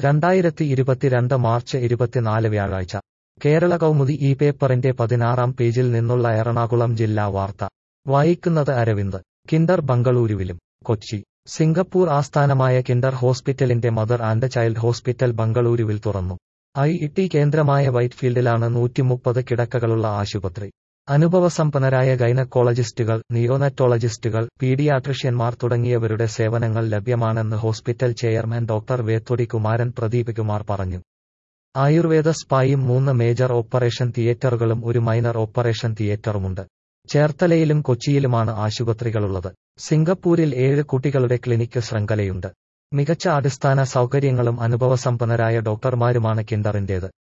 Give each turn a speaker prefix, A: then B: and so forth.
A: രണ്ടായിരത്തി ഇരുപത്തിരണ്ട് മാർച്ച് ഇരുപത്തിനാല് വ്യാഴാഴ്ച കേരള കൗമുദി ഈ പേപ്പറിന്റെ പതിനാറാം പേജിൽ നിന്നുള്ള എറണാകുളം ജില്ലാ വാർത്ത വായിക്കുന്നത് അരവിന്ദ് കിൻഡർ ബംഗളൂരുവിലും കൊച്ചി സിംഗപ്പൂർ ആസ്ഥാനമായ കിൻഡർ ഹോസ്പിറ്റലിന്റെ മദർ ആൻഡ് ചൈൽഡ് ഹോസ്പിറ്റൽ ബംഗളൂരുവിൽ തുറന്നു ഐ ടി കേന്ദ്രമായ വൈറ്റ്ഫീൽഡിലാണ് നൂറ്റിമുപ്പത് കിടക്കകളുള്ള ആശുപത്രി അനുഭവസമ്പന്നരായ ഗൈനക്കോളജിസ്റ്റുകൾ നിയോനറ്റോളജിസ്റ്റുകൾ പീഡിയാട്രിഷ്യന്മാർ തുടങ്ങിയവരുടെ സേവനങ്ങൾ ലഭ്യമാണെന്ന് hospital chairman doctor Vethody Kumaran Pradeep Kumar പറഞ്ഞു ആയുർവേദ സ്പായും മൂന്ന് മേജർ ഓപ്പറേഷൻ തിയേറ്ററുകളും ഒരു മൈനർ ഓപ്പറേഷൻ തിയേറ്ററുമുണ്ട് ചേർത്തലയിലും കൊച്ചിയിലുമാണ് ആശുപത്രികളുള്ളത് സിംഗപ്പൂരിൽ ഏഴ് കുട്ടികളുടെ ക്ലിനിക്ക് ശൃംഖലയുണ്ട് മികച്ച അടിസ്ഥാന സൗകര്യങ്ങളും അനുഭവസമ്പന്നരായ ഡോക്ടർമാരുമാണ് കിൻഡറിന്റേത്